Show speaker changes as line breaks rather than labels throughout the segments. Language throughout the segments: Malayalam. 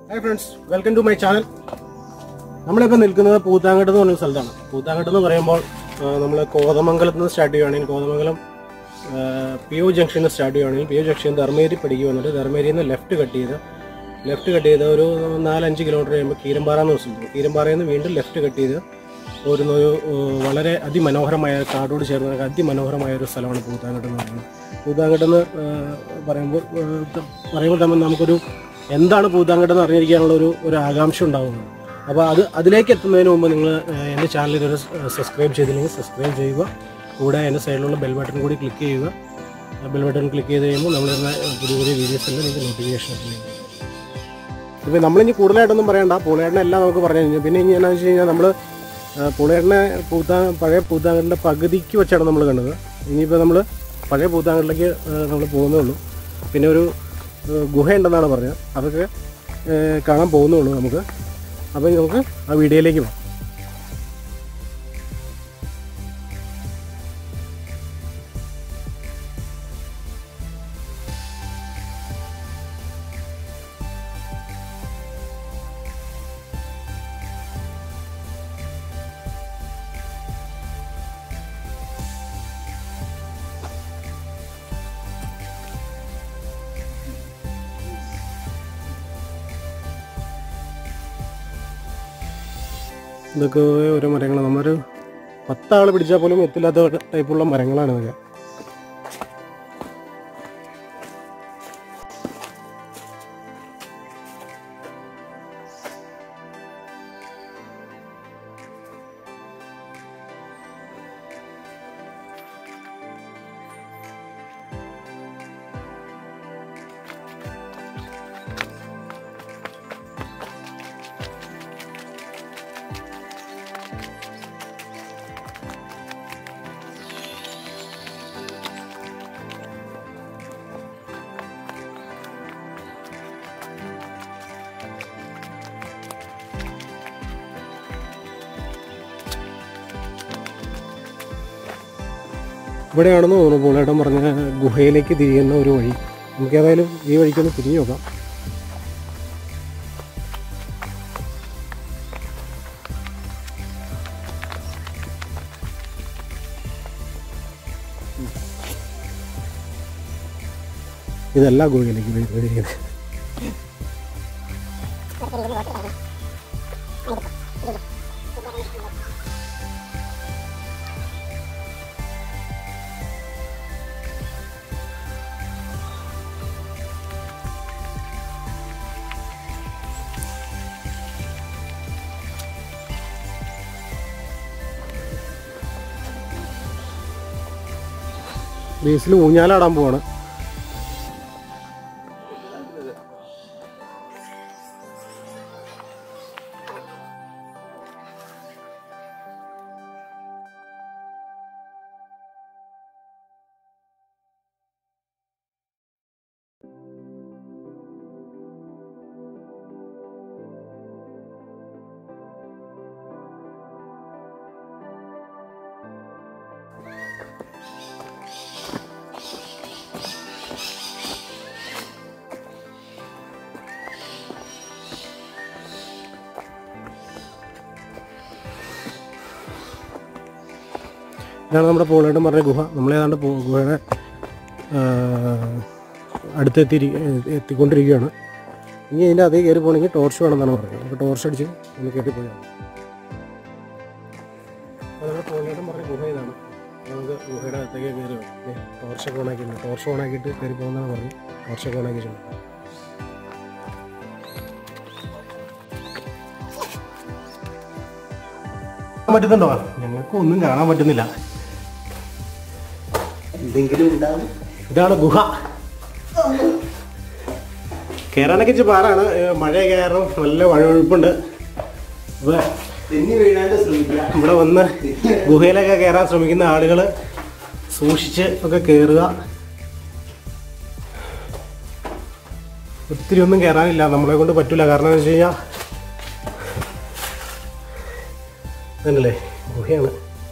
Hi friends welcome to my channel നമ്മളിപ്പോൾ നിൽക്കുന്നത് പൂത്താങ്കട്ട് എന്ന് പറഞ്ഞ സ്ഥലത്താണ് പൂത്താങ്കട്ട് എന്ന് പറയുമ്പോൾ നമ്മൾ കോതമംഗലത്ത് നിന്ന് സ്റ്റാർട്ട് ചെയ്യുകയാണെങ്കിൽ കോതമംഗലം പി ഒ ജംഗ്ഷനിൽ സ്റ്റാർട്ട് ചെയ്യുകയാണെങ്കിൽ പി ഒ ജംഗ്ഷൻ ധർമ്മേരി പഠിക്കുക വന്നിട്ട് ധർമ്മേരിയിൽ നിന്ന് ലെഫ്റ്റ് കട്ട് ചെയ്ത് ലെഫ്റ്റ് കട്ട് ചെയ്ത് ഒരു നാലഞ്ച് കിലോമീറ്റർ കഴിയുമ്പോൾ കീരമ്പാറ എന്ന് സ്ഥലത്ത് കീരമ്പാറയിൽ നിന്ന് വീണ്ടും ലെഫ്റ്റ് കട്ട് ചെയ്ത് ഒരു ഒരു ഏഹ്, വളരെ അതിമനോഹരമായ കാടോട് ചേർന്ന അതിമനോഹരമായ ഒരു സ്ഥലമാണ് പൂത്താങ്കട്ട് എന്ന് പറയുന്നത് പൂത്താങ്കട്ട് എന്ന് ഏഹ്, പറയുമ്പോൾ ഏഹ്, ത- പറയുമ്പോൾ തന്നെ നമുക്കൊരു എന്താണ് പൂത്താങ്കട്ട് എന്ന് അറിഞ്ഞിരിക്കാനുള്ള ഒരു ഒരു ആകാംക്ഷ ഉണ്ടാകുന്നത് അപ്പോൾ അത് അതിലേക്ക് എത്തുന്നതിന് മുമ്പ് നിങ്ങൾ ഏഹ്, എൻ്റെ ചാനൽ ഇതൊരു സബ്സ്ക്രൈബ് ചെയ്തില്ലെങ്കിൽ സബ്സ്ക്രൈബ് ചെയ്യുക കൂടെ എൻ്റെ സൈഡിലുള്ള ബെൽ ബട്ടൺ കൂടി ക്ലിക്ക് ചെയ്യുക ബെൽ ബട്ടൺ ക്ലിക്ക് ചെയ്ത് കഴിയുമ്പോൾ നമ്മൾ വരുന്ന പുതിയ പുതിയ വീഡിയോസ് എല്ലാം നിങ്ങൾക്ക് നോട്ടിഫിക്കേഷൻ എത്തുന്നതായിരിക്കും ഇപ്പോൾ നമ്മളിനി കൂടുതലായിട്ടൊന്നും പറയണ്ട പൂളേട്ടനെ എല്ലാം നമുക്ക് പറഞ്ഞു കഴിഞ്ഞു പിന്നെ ഇനി എന്നാന്ന് വെച്ച് കഴിഞ്ഞാൽ നമ്മൾ പൂളേട്ടനെ പൂത്താ പഴയ പൂത്താങ്കലിൻ്റെ പകുതിക്ക് വെച്ചാണ് നമ്മൾ കണ്ടത് ഇനിയിപ്പോൾ നമ്മൾ പഴയ പൂത്താങ്കലിലേക്ക് നമ്മൾ പോകുന്നേ ഉള്ളൂ പിന്നെ ഒരു ഏഹ്, ഗുഹയുണ്ടെന്നാണ് പറഞ്ഞത് അതൊക്കെ ഏഹ്, കാണാൻ പോകുന്നേ ഉള്ളൂ നമുക്ക് അപ്പോൾ ഇനി നമുക്ക് ആ വീഡിയോയിലേക്ക് പോകാം ഇതൊക്കെ ഓരോ മരങ്ങൾ നമ്മൊരു പത്താൾ പിടിച്ചാൽ പോലും എത്തില്ലാത്ത ടൈപ്പുള്ള മരങ്ങളാണ് ഇതൊക്കെ ഇവിടെയാണെന്ന് തോന്നുന്നു പോളേട്ടൻ പറഞ്ഞ ഗുഹയിലേക്ക് തിരിയുന്ന ഒരു വഴി നമുക്ക് ഏതായാലും ഈ വഴിക്കൊന്ന് തിരിഞ്ഞു നോക്കാം ഇതല്ല ഗുഹയിലേക്ക് തിരിയുന്നത് ബേസിൽ ഊഞ്ഞാലാടാൻ പോവാണ് ഇതാണ് നമ്മുടെ പോളേട്ടൻ പറഞ്ഞ ഗുഹ നമ്മളേതാണ്ട് പോ- ഗുഹയുടെ ആ, അടുത്തെത്തി എത്തിക്കൊണ്ടിരിക്കുകയാണ് ഇനി അതിൻ്റെ അതേ കയറി പോകണമെങ്കിൽ ടോർച്ച് വേണമെന്നാണ് പറഞ്ഞത് അപ്പോൾ ടോർച്ച് അടിച്ച് ഒന്ന് കയറി പോയാൽ അപ്പോൾ നമ്മുടെ പോളേട്ടൻ പറഞ്ഞ ഗുഹ ഇതാണ് നമുക്ക് ഗുഹയുടെ അകത്തേക്ക് കയറി വേണം ടോർച്ചൊക്കെ ഓണാക്കിയിട്ടുണ്ട് ടോർച്ച് ഓണാക്കിയിട്ട് കയറി പോകുന്നതാണ് പറഞ്ഞു ടോർച്ചൊക്കെ ഓണാക്കിയിട്ടുണ്ട് കാണാൻ പറ്റുന്നുണ്ടോ ഞങ്ങൾക്ക് ഒന്നും കാണാൻ പറ്റുന്നില്ല
എന്തെങ്കിലും ഉണ്ടാവും
ഇതാണ് ഗുഹ കയറാനൊക്കെ ഇച്ചിരി പാടാണ് ഏഹ് മഴ കയറും നല്ല മഴയൊഴുപ്പുണ്ട് അപ്പൊ
തെന്നി വീഴാണ്ട് ശ്രമിക്കുക
ഇവിടെ വന്ന് ഗുഹയിലൊക്കെ കയറാൻ ശ്രമിക്കുന്ന ആളുകൾ സൂക്ഷിച്ച് ഒക്കെ കയറുക ഒത്തിരി ഒന്നും കയറാനില്ല നമ്മളെ കൊണ്ട് പറ്റില്ല കാരണം എന്ന് വെച്ച് കഴിഞ്ഞാൽ അതല്ലേ ഗുഹയാണ്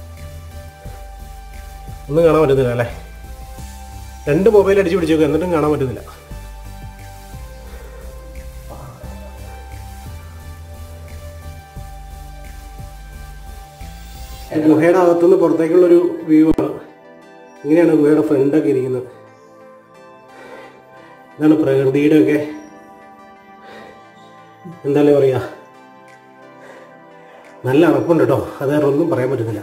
ഒന്നും കാണാൻ പറ്റുന്നില്ല അല്ലേ രണ്ട് മൊബൈൽ അടിച്ച് പിടിച്ചേക്കും എന്നിട്ടും കാണാൻ പറ്റുന്നില്ല ഗുഹയുടെ അകത്തുനിന്ന് പുറത്തേക്കുള്ളൊരു വ്യൂ ആണ് ഇങ്ങനെയാണ് ഗുഹയുടെ ഫ്രണ്ടൊക്കെ ഇരിക്കുന്നത് ഇതാണ് പ്രകൃതിയുടെ ഒക്കെ എന്തായാലും പറയാ നല്ല അണപ്പുണ്ട് കേട്ടോ അത് വേറെ ഒന്നും പറയാൻ പറ്റുന്നില്ല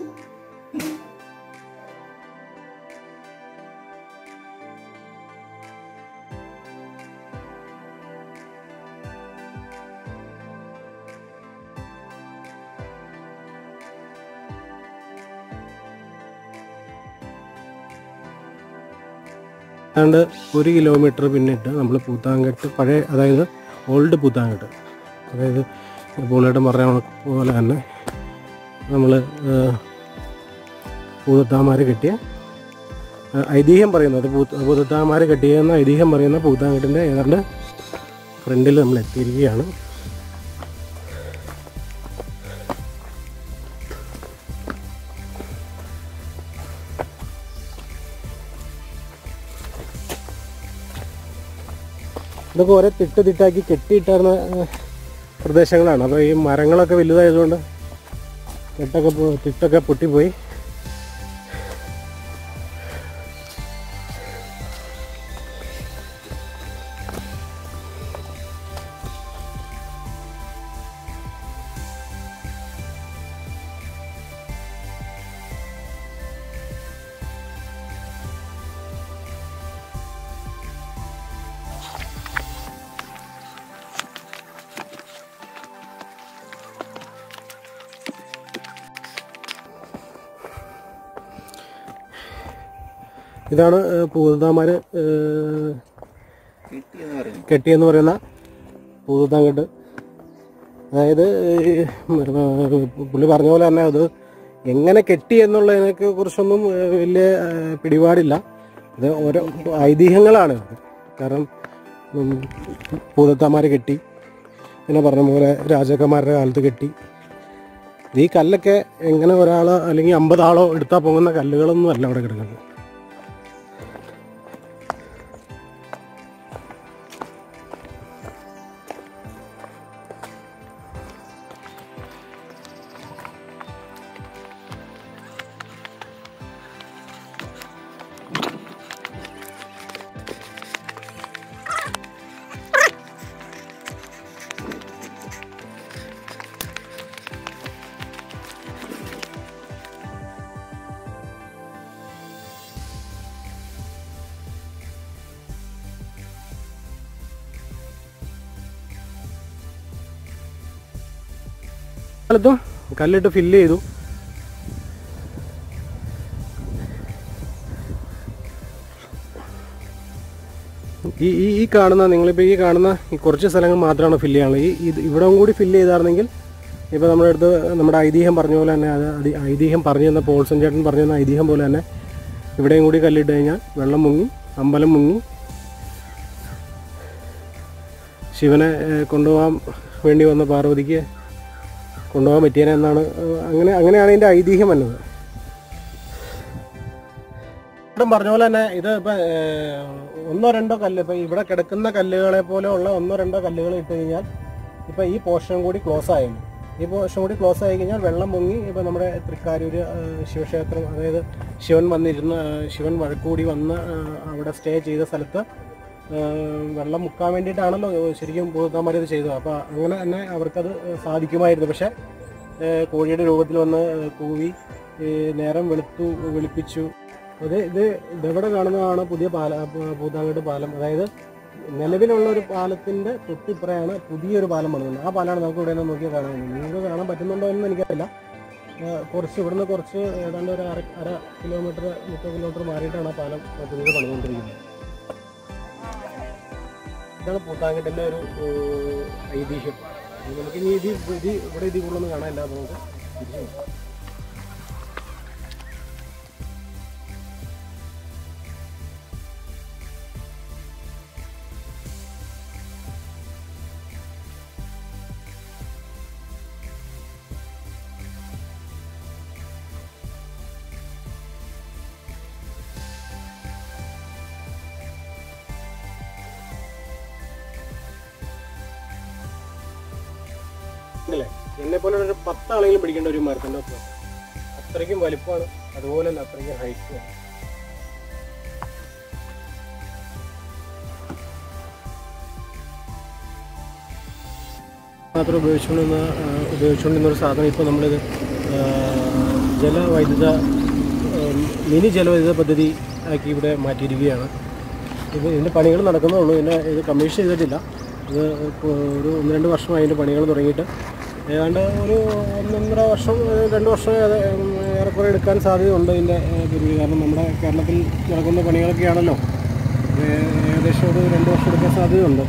ഏതാണ്ട് ഒരു കിലോമീറ്റർ പിന്നിട്ട് നമ്മൾ പൂത്താങ്കെട്ട് പഴയ അതായത് ഓൾഡ് പൂത്താങ്കെട്ട് അതായത് പൂളയുടെ പറഞ്ഞ പോലെ തന്നെ നമ്മൾ പൂതത്താമാർ കെട്ടിയ ആ, ഐതിഹ്യം പറയുന്നത് പൂത്ത പൂതത്താമാർ കെട്ടിയെന്ന ഐതിഹ്യം പറയുന്ന പൂത്താങ്കെട്ടിൻ്റെ ഏതാണ്ട് ഫ്രണ്ടിൽ നമ്മൾ എത്തിയിരിക്കുകയാണ് ഇതൊക്കെ ഓരോ തിട്ട് തിട്ടാക്കി കെട്ടിയിട്ടാർന്ന ആ, പ്രദേശങ്ങളാണ് അപ്പോൾ ഈ മരങ്ങളൊക്കെ വലുതായതുകൊണ്ട് കെട്ടൊക്കെ പോ- തിട്ടൊക്കെ പൊട്ടിപ്പോയി ഇതാണ് പൂതത്താമാർ
കിട്ടിയെന്ന് പറയുന്നു
കെട്ടിയെന്ന് പറയുന്ന പൂതത്താങ്കെട്ട് അതായത് ഈ പുള്ളി പറഞ്ഞ പോലെ തന്നെ അത് എങ്ങനെ കെട്ടി എന്നുള്ളതിനെ കുറിച്ചൊന്നും ഏഹ്, വലിയ ഏഹ്, പിടിപാടില്ല ഇത് ഓരോ ഐതിഹ്യങ്ങളാണ് ഇത്. കാരണം ഉം, ഭൂതത്താന്മാരെ കെട്ടി പിന്നെ പറഞ്ഞ പോലെ രാജാക്കന്മാരുടെ കാലത്ത് കെട്ടി ഇത് ഈ കല്ലൊക്കെ എങ്ങനെ ഒരാൾ അല്ലെങ്കിൽ അമ്പതാളോ എടുത്താൽ പോകുന്ന കല്ലുകളൊന്നും അല്ല അവിടെ കിടക്കുന്നത് കാലത്തും കല്ലിട്ട് ഫില്ല് ചെയ്തു ഈ ഈ ഈ കാണുന്ന നിങ്ങളിപ്പോൾ ഈ കാണുന്ന ഈ കുറച്ച് സ്ഥലങ്ങൾ മാത്രമാണ് ഫില്ല് ചെയ്യാനുള്ളത് ഈ ഇത് ഇവിടെ കൂടി ഫില്ല് ചെയ്തായിരുന്നെങ്കിൽ ഇപ്പോൾ നമ്മുടെ അടുത്ത് നമ്മുടെ ഐതിഹ്യം പറഞ്ഞ പോലെ തന്നെ അത് അത് ഐതിഹ്യം പറഞ്ഞു തന്ന പോൾസൻ ചേട്ടൻ പറഞ്ഞു തന്ന ഐതിഹ്യം പോലെ തന്നെ ഇവിടെയും കൂടി കല്ലിട്ട് കഴിഞ്ഞാൽ വെള്ളം മുങ്ങി അമ്പലം മുങ്ങി ശിവനെ ഏഹ്, കൊണ്ടുപോകാൻ വേണ്ടി വന്ന പാർവതിക്ക് കൊണ്ടുപോകാൻ പറ്റിയേനെ എന്നാണ് ഏഹ്, അങ്ങനെ അങ്ങനെയാണ് ഇതിൻ്റെ ഐതിഹ്യം വന്നത് ഇപ്പം പറഞ്ഞ പോലെ തന്നെ ഇത് ഇപ്പം ഏഹ്, ഒന്നോ രണ്ടോ കല്ല് ഇപ്പം ഇവിടെ കിടക്കുന്ന കല്ലുകളെ പോലെ ഉള്ള ഒന്നോ രണ്ടോ കല്ലുകൾ ഇട്ട് കഴിഞ്ഞാൽ ഇപ്പം ഈ പോർഷൻ കൂടി ക്ലോസ് ആയിരുന്നു ഈ പോർഷൻ കൂടി ക്ലോസ് ആയി കഴിഞ്ഞാൽ വെള്ളം പൊങ്ങി ഇപ്പം നമ്മുടെ തൃക്കാരൂര് ഏഹ്, ശിവക്ഷേത്രം അതായത് ശിവൻ വന്നിരുന്ന ഏഹ്, ശിവൻ വഴക്കൂടി വന്ന് ഏഹ്, അവിടെ സ്റ്റേ ചെയ്ത സ്ഥലത്ത് ഏഹ്, വെള്ളം മുക്കാൻ വേണ്ടിയിട്ടാണല്ലോ ശരിക്കും ഭൂതന്മാർ ഇത് ചെയ്തത് അപ്പോൾ അങ്ങനെ തന്നെ അവർക്കത് സാധിക്കുമായിരുന്നു പക്ഷേ ഏഹ്, കോഴിയുടെ രൂപത്തിൽ വന്ന് ഏഹ്, കൂവി ഏഹ്, നേരം വെളുത്തു വെളുപ്പിച്ചു അത് ഇത് ഇതെവിടെ കാണുന്നതാണ് പുതിയ പാല പൂതാങ്കട്ട് പാലം അതായത് നിലവിലുള്ള ഒരു പാലത്തിന്റെ തൊട്ടിപ്പുറയാണ് പുതിയൊരു പാലം വന്നത് ആ പാലമാണ് നമുക്ക് ഇവിടെ നിന്ന് നോക്കിയാൽ കാണാൻ കഴിയുന്നത്. നിങ്ങൾക്ക് കാണാൻ പറ്റുന്നുണ്ടോ എന്ന് എനിക്കറിയില്ല ആ, കുറച്ച് ഇവിടുന്ന് കുറച്ച് ഏതാണ്ട് ഒരു അര അര കിലോമീറ്റർ മുപ്പത് കിലോമീറ്റർ മാറിയിട്ടാണ് ആ പാലം പുതിയത് പണിതുകൊണ്ടിരിക്കുന്നത് ഇതാണ് പൂത്താങ്കട്ടിന്റെ ഒരു ഏഹ്, ഐതിഹ്യം ഇനി നമുക്ക് ഇനി ഇത് ഇത് ഇവിടെ ഇത് കൂടുതലൊന്നും കാണാനില്ല അപ്പോൾ നമുക്ക് തിരിച്ചു പോകാം. അല്ലേ എന്നെ പോലെ ഒരു പത്താളെങ്കിലും പിടിക്കേണ്ട ഒരു മരത്തിന്റെ ഒപ്പം അത്രയ്ക്കും വലിപ്പമാണ് അതുപോലെ തന്നെ അത്രയ്ക്കും ഹൈറ്റുമാണ് മാത്രം ഉപയോഗിച്ചുകൊണ്ടിരുന്ന ആ, ഉപയോഗിച്ചുകൊണ്ടിരുന്ന ഒരു സാധനം ഇപ്പോൾ നമ്മളിത് ആ, ജലവൈദ്യുത ആ, മിനി ജലവൈദ്യുത പദ്ധതി ആക്കി ഇവിടെ മാറ്റിയിരിക്കുകയാണ് ഇത് ഇതിൻ്റെ പണികൾ നടക്കുന്നേ ഉള്ളൂ ഇതിൻ്റെ ഇത് കമ്മീഷൻ ചെയ്തിട്ടില്ല ഇത് ഇപ്പോൾ ഒരു ഒന്ന് രണ്ട് വർഷമായി അതിൻ്റെ പണികൾ തുടങ്ങിയിട്ട് ഏതാണ്ട് ഒരു ഒന്നൊന്നര വർഷം ഏഹ് രണ്ട് വർഷം ഏത- ഉം, ഏറെക്കുറെ എടുക്കാൻ സാധ്യതയുണ്ട് ഇതിൻ്റെ ഏഹ്, പരിധി കാരണം നമ്മുടെ കേരളത്തിൽ നടക്കുന്ന പണികളൊക്കെയാണല്ലോ ഏഹ്, ഏകദേശം ഒരു രണ്ട് വർഷം എടുക്കാൻ സാധ്യതയുണ്ട്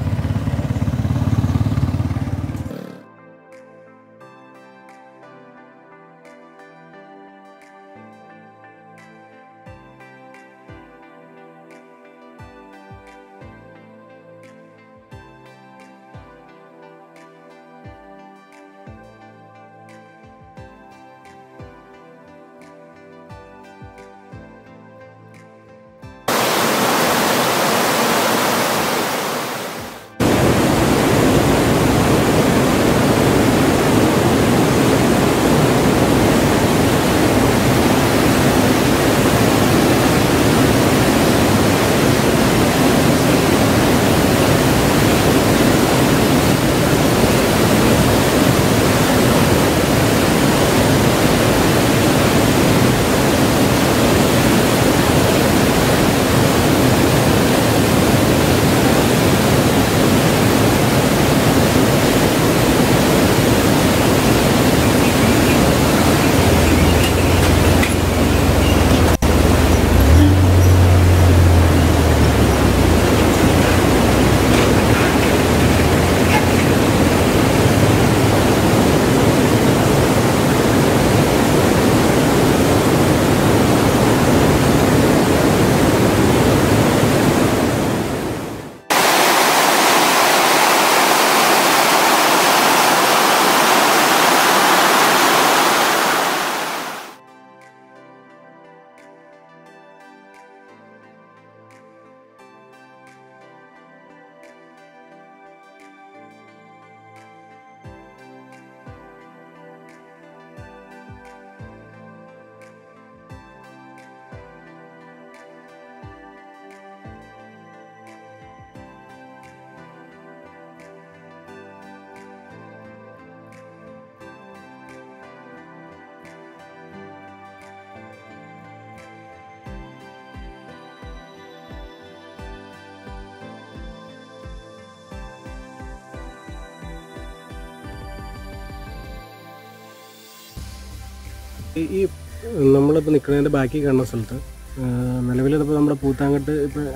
ഈ- ഈ നമ്മളിപ്പോൾ നിൽക്കുന്നതിൻ്റെ ബാക്കി കാണുന്ന സ്ഥലത്ത് നിലവിലിപ്പോൾ നമ്മുടെ പൂത്താങ്കട്ട് ഇപ്പോൾ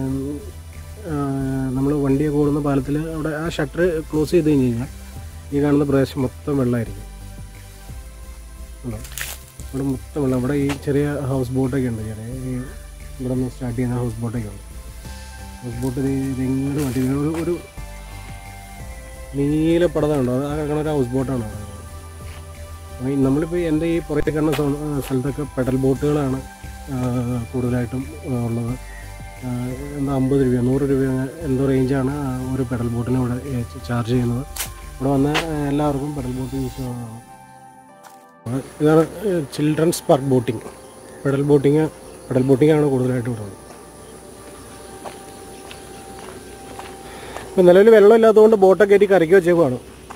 നമ്മൾ വണ്ടിയൊക്കെ ഓടുന്ന പാലത്തിൽ അവിടെ ആ ഷട്ടർ ക്ലോസ് ചെയ്ത് കഴിഞ്ഞ് കഴിഞ്ഞാൽ ഈ കാണുന്ന പ്രദേശം മൊത്തം വെള്ളമായിരിക്കും ഉണ്ടോ ഇവിടെ മൊത്തം വെള്ളം ഇവിടെ ഈ ചെറിയ ഹൗസ് ബോട്ടൊക്കെ ഉണ്ട് ചെറിയ ഈ ഇവിടെ നിന്ന് സ്റ്റാർട്ട് ചെയ്യുന്ന ഹൗസ് ബോട്ടൊക്കെ ഉണ്ട് ഹൗസ് ബോട്ട് ഇത് ഇതിങ്ങനെ മാറ്റി ഇതിങ്ങനെ ഒരു ഒരു നീല പടത ഉണ്ടോ അത് ആ കാണുന്ന ഒരു ഹൗസ് ബോട്ടാണ് അവിടെ അപ്പോൾ ഈ നമ്മളിപ്പോൾ എൻ്റെ ഈ പുറത്തെ കാണുന്ന സോ- ആ, സ്ഥലത്തൊക്കെ പെഡൽ ബോട്ടുകളാണ് ആ, കൂടുതലായിട്ടും ആ, ഉള്ളത് ആ, എന്താ അമ്പത് രൂപ നൂറ് രൂപ എന്തോ റേഞ്ചാണ് ആ ഒരു പെഡൽ ബോട്ടിന് ഇവിടെ ഏ, ചാർജ് ചെയ്യുന്നത് ഇവിടെ വന്ന ആ, എല്ലാവർക്കും പെഡൽ ബോട്ട് യൂസ് ചെയ്യാവുന്നതാണ് ആ, ഇതാണ് children's park boating pedal boating pedal boating ആണ് കൂടുതലായിട്ട് ഇവിടെ ഉള്ളത് ഇപ്പം നിലവിൽ വെള്ളം ഇല്ലാത്തതുകൊണ്ട് ബോട്ടൊക്കെ കയറ്റി കരയ്ക്ക് വെച്ചേക്കുവാണ്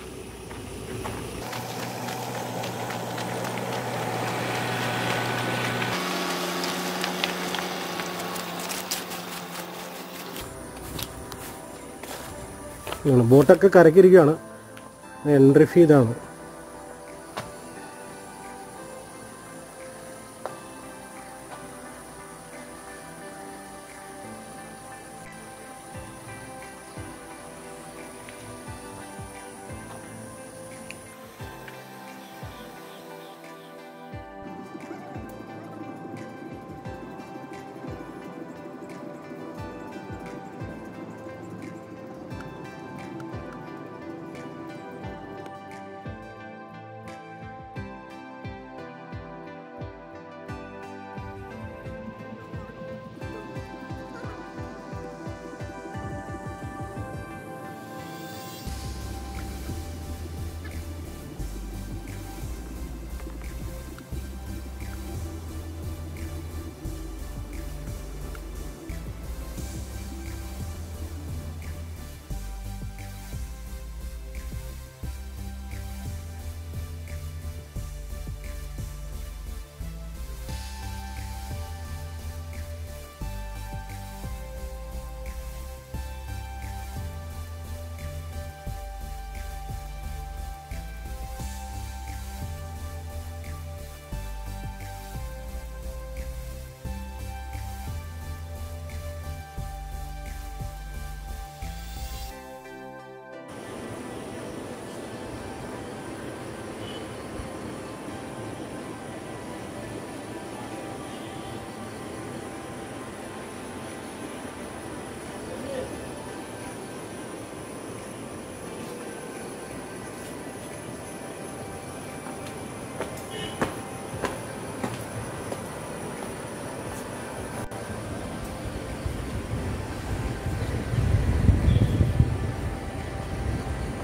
ഇതാണ്. ബോട്ടൊക്കെ കരക്കിരിക്കുകയാണ് എൻട്രി ഫീ ഇതാണ്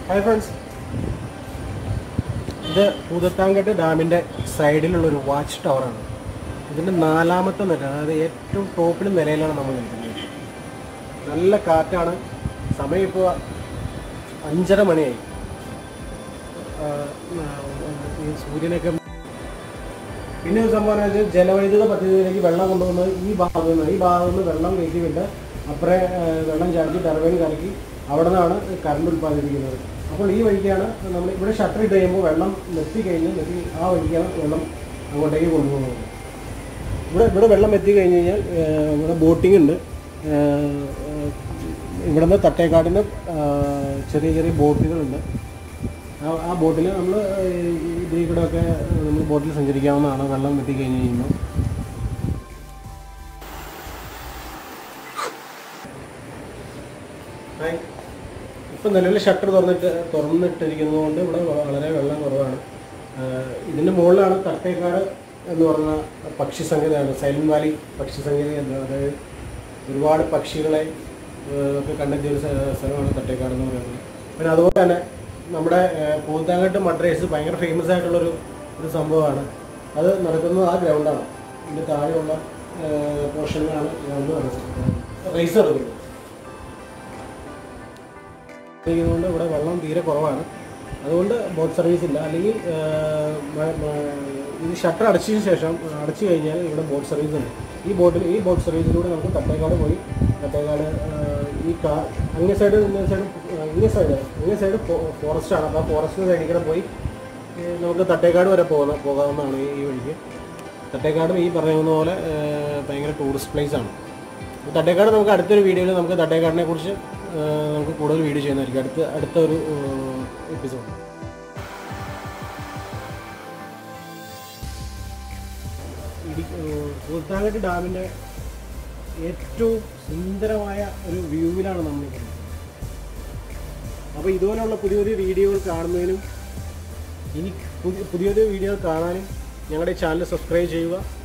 ഹായ് ഫ്രണ്ട്സ് ഇത് പൂതത്താങ്കട്ട് ഡാമിൻ്റെ സൈഡിലുള്ള ഒരു വാച്ച് ടവറാണ് ഇതിൻ്റെ നാലാമത്തെ നില അതായത് ഏറ്റവും ടോപ്പിൽ നിലയിലാണ് നമ്മൾ നിൽക്കുന്നത് നല്ല കാറ്റാണ് സമയം ഇപ്പോൾ അഞ്ചര മണിയായി ആ, ആ, ഈ സൂര്യനൊക്കെ പിന്നെ ഒരു സംഭവം എന്ന് വെച്ചാൽ ജലവൈദ്യുത പദ്ധതിയിലേക്ക് വെള്ളം കൊണ്ടുവന്നത് ഈ ഭാഗത്ത് നിന്ന് ഈ ഭാഗത്ത് നിന്ന് വെള്ളം കയറ്റിവിട്ട് അപ്പുറേ ആ, വെള്ളം ചാടിച്ച് ടർബൈൻ കലക്കി അവിടെ നിന്നാണ് കറണ്ട് ഉൽപ്പാദിപ്പിക്കുന്നത് അപ്പോൾ ഈ വഴിക്കാണ് നമ്മൾ ഇവിടെ ഷട്ടർ ഇട്ട് കഴിയുമ്പോൾ വെള്ളം നിർത്തി കഴിഞ്ഞ് നിർത്തി ആ വഴിക്കാണ് വെള്ളം അങ്ങോട്ടേക്ക് കൊണ്ടുപോകുന്നത് ഇവിടെ ഇവിടെ വെള്ളം എത്തി കഴിഞ്ഞ് കഴിഞ്ഞാൽ ആ, ഇവിടെ ബോട്ടിംഗ് ഉണ്ട് ആ, ആ, ഇവിടെ നിന്ന് തട്ടേക്കാടിന് ആ, ചെറിയ ചെറിയ ബോട്ടുകളുണ്ട് ആ ആ ബോട്ടിൽ നമ്മൾ ഇതിൽ കൂടെ ഒക്കെ നമ്മൾ ബോട്ടിൽ സഞ്ചരിക്കാവുന്നതാണ് വെള്ളം എത്തി കഴിഞ്ഞ് കഴിയുമ്പോൾ ഹായ് ഇപ്പം നിലവിൽ ഷട്ടർ തുറന്നിട്ട് തുറന്നിട്ടിരിക്കുന്നത് കൊണ്ട് ഇവിടെ വളരെ വെള്ളം കുറവാണ് ആഹ് ഇതിൻ്റെ മുകളിലാണ് തട്ടേക്കാട് എന്ന് പറഞ്ഞ പക്ഷി സങ്കേതമാണ് സൈലന്റ് വാലി പക്ഷി സങ്കേതം എന്ന് അതായത് ഒരുപാട് പക്ഷികളെ ആഹ് ഒക്കെ കണ്ടെത്തിയ ഒരു സ്ഥ- സ്ഥലമാണ് തട്ടേക്കാട് എന്ന് പറയുന്നത് പിന്നെ അതുപോലെ തന്നെ നമ്മുടെ പൂത്താങ്കട്ട് മഡ്രേസ് ഭയങ്കര ഫേമസ് ആയിട്ടുള്ളൊരു ഒരു സംഭവമാണ് അത് നടക്കുന്നത് ആ ഗ്രൗണ്ടാണ് ഇതിൻ്റെ താഴെയുള്ള പോർഷനിലാണ് ഗ്രൗണ്ട് നടക്കുന്നത് റേസ് നടക്കുന്നത് കൊണ്ട് ഇവിടെ വെള്ളം തീരെ കുറവാണ് അതുകൊണ്ട് ബോട്ട് സർവീസ് ഇല്ല അല്ലെങ്കിൽ ആ, മ- മ- ഇത് ഷട്ടർ അടച്ചതിന് ശേഷം അടച്ചു കഴിഞ്ഞാൽ ഇവിടെ ബോട്ട് സർവീസ് ഉണ്ട് ഈ ബോട്ടിൽ ഈ ബോട്ട് സർവീസിലൂടെ നമുക്ക് തട്ടേക്കാട് പോയി തട്ടേക്കാട് ആ, ഈ കാ അങ്ങേ സൈഡ് ഇങ്ങേ സൈഡ് ഇങ്ങേ സൈഡ് ഇങ്ങേ സൈഡ് ഫോറസ്റ്റ് ആണ് അപ്പോൾ ആ ഫോറസ്റ്റ് സൈഡിൽ കൂടെ പോയി ഏ, നമുക്ക് തട്ടേക്കാട് വരെ പോകുന്ന പോകാവുന്നതാണ് ഈ ഈ വഴിക്ക് തട്ടേക്കാടും ഈ പറയുന്ന പോലെ ഏ, ഭയങ്കര ടൂറിസ്റ്റ് പ്ലേസ് ആണ് അപ്പോൾ തട്ടേക്കാട് നമുക്ക് അടുത്തൊരു വീഡിയോയിൽ നമുക്ക് തട്ടേക്കാടിനെ കുറിച്ച് ആ, നമുക്ക് കൂടുതൽ വീഡിയോ ചെയ്യുന്നതായിരിക്കും അടുത്ത അടുത്ത ഒരു എപ്പിസോഡ് ഇടി കൂത്താങ്കട്ട് ഡാമിൻ്റെ ഏറ്റവും സുന്ദരമായ ഒരു വ്യൂവിലാണ് നമ്മൾ നിൽക്കുന്നത് അപ്പോൾ ഇതുപോലെയുള്ള പുതിയ പുതിയ വീഡിയോകൾ കാണുന്നതിനും ഇനി പുതിയ പുതിയ പുതിയ വീഡിയോകൾ കാണാനും ഞങ്ങളുടെ ചാനൽ സബ്സ്ക്രൈബ് ചെയ്യുക